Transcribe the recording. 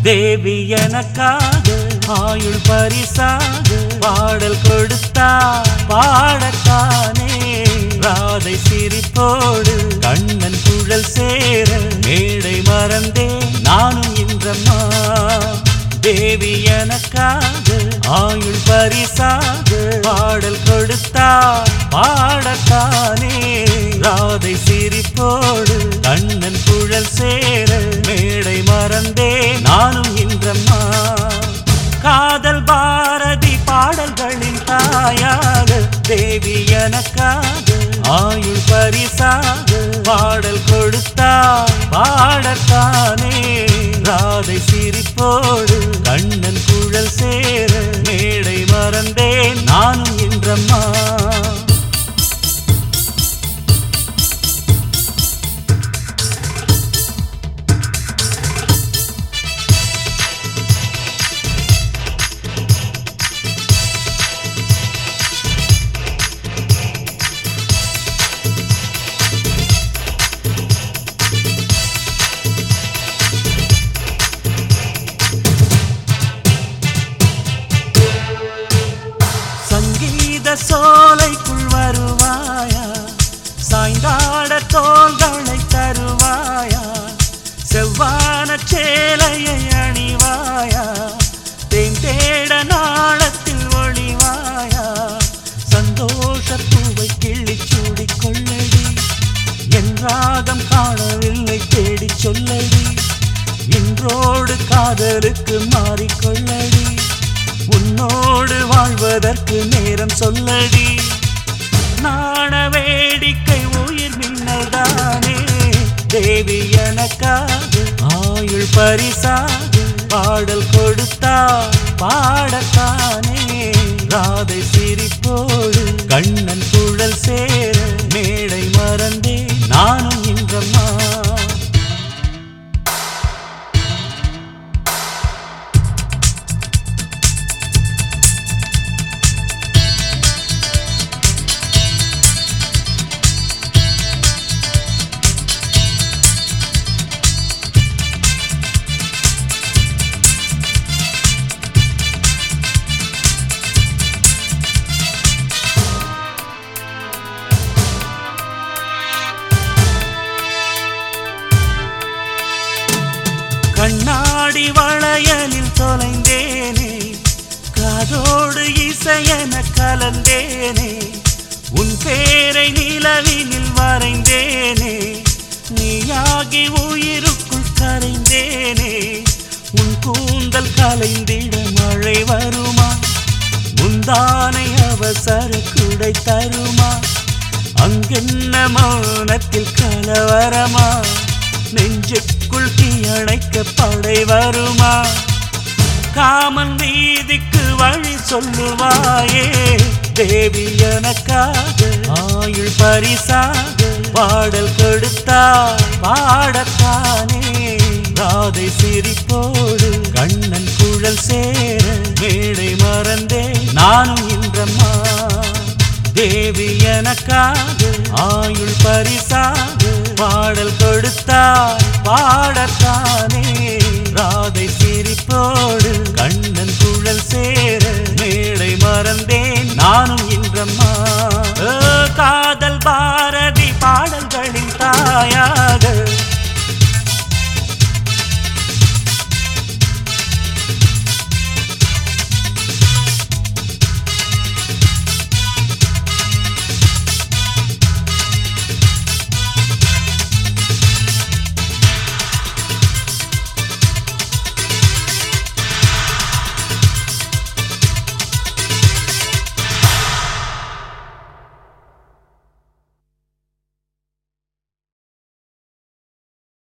தேவி எனக்காக ஆயுள் பரிசாக பாடல் கொடுத்தா பாடத்தானே ராதை சிரிப்போடு கண்ணன் குழல் சேர மேடை மறந்தே நானும் இன்றம்மா தேவி எனக்காக ஆயுள் பரிசாக பாடல் கொடுத்தா பாடத்தானே ராதை சிரிப்போடு கண்ணன் குழல் சேர மேடை மறந்தே நானும் இன்றம்மா காதல் பாரதி பாடல்களின் தாயாக தேவி எனக்காக ஆயுள் பரிசாக பாடல் கொடுத்தா பாடத்தானே ராதை சிரிப்போடு கண்ணன் குழல் சேர மேடை மறந்தேன் நானும் இன்றம்மா சங்கீத சோலைக்குள் வருவாயா சாய்ந்தாட தோள்களை தருவாயா செவ்வான சேலையை அணிவாயா தேன் தேட நாளத்தில் ஒளிவாயா சந்தோஷ பூவை கிள்ளி சூடிக் கொள்ளடி என் ராகம் காணவில்லை தேடி சொல்லடி இன்றோடு காதலுக்கு மாறிக்கொள்ளடி உன்னோடு வாழ்வதற்கு நேரம் சொல்லடி நாண வேடிக்கை உயிர் மின்னல் தானே தேவி எனக்காக ஆயுள் பரிசாக பாடல் கொடுத்தா பாடத்தானே ராதை சிரிப்போடு கண்ணன் குழல் சேர மேடை மறந்தே நானும் இன்றம்மா கண்ணாடி வளையலில் தொலைந்தேனே காதோடு இசையென கலந்தேனே உன் பேரை நிலவினில் வரைந்தேனே நீயாகி உயிருக்குள் கரைந்தேனே உன் கூந்தல் கலைந்திட மழை வருமா முந்தானை அவசர குடை தருமா அங்கென்ன மௌனத்தில் கலவரமா நெஞ்சுக்குள் தீயணைக்க படை வருமா காமன் வீதிக்கு வழி சொல்லுவாயே தேவி எனக்காக ஆயுள் பரிசாக பாடல் கொடுத்தா பாடத்தானே ராதை சிரிப்போடு கண்ணன் குழல் சேர மேடை மறந்தே நானும் இன்றம்மா தேவி எனக்காக ஆயுள் பரிசா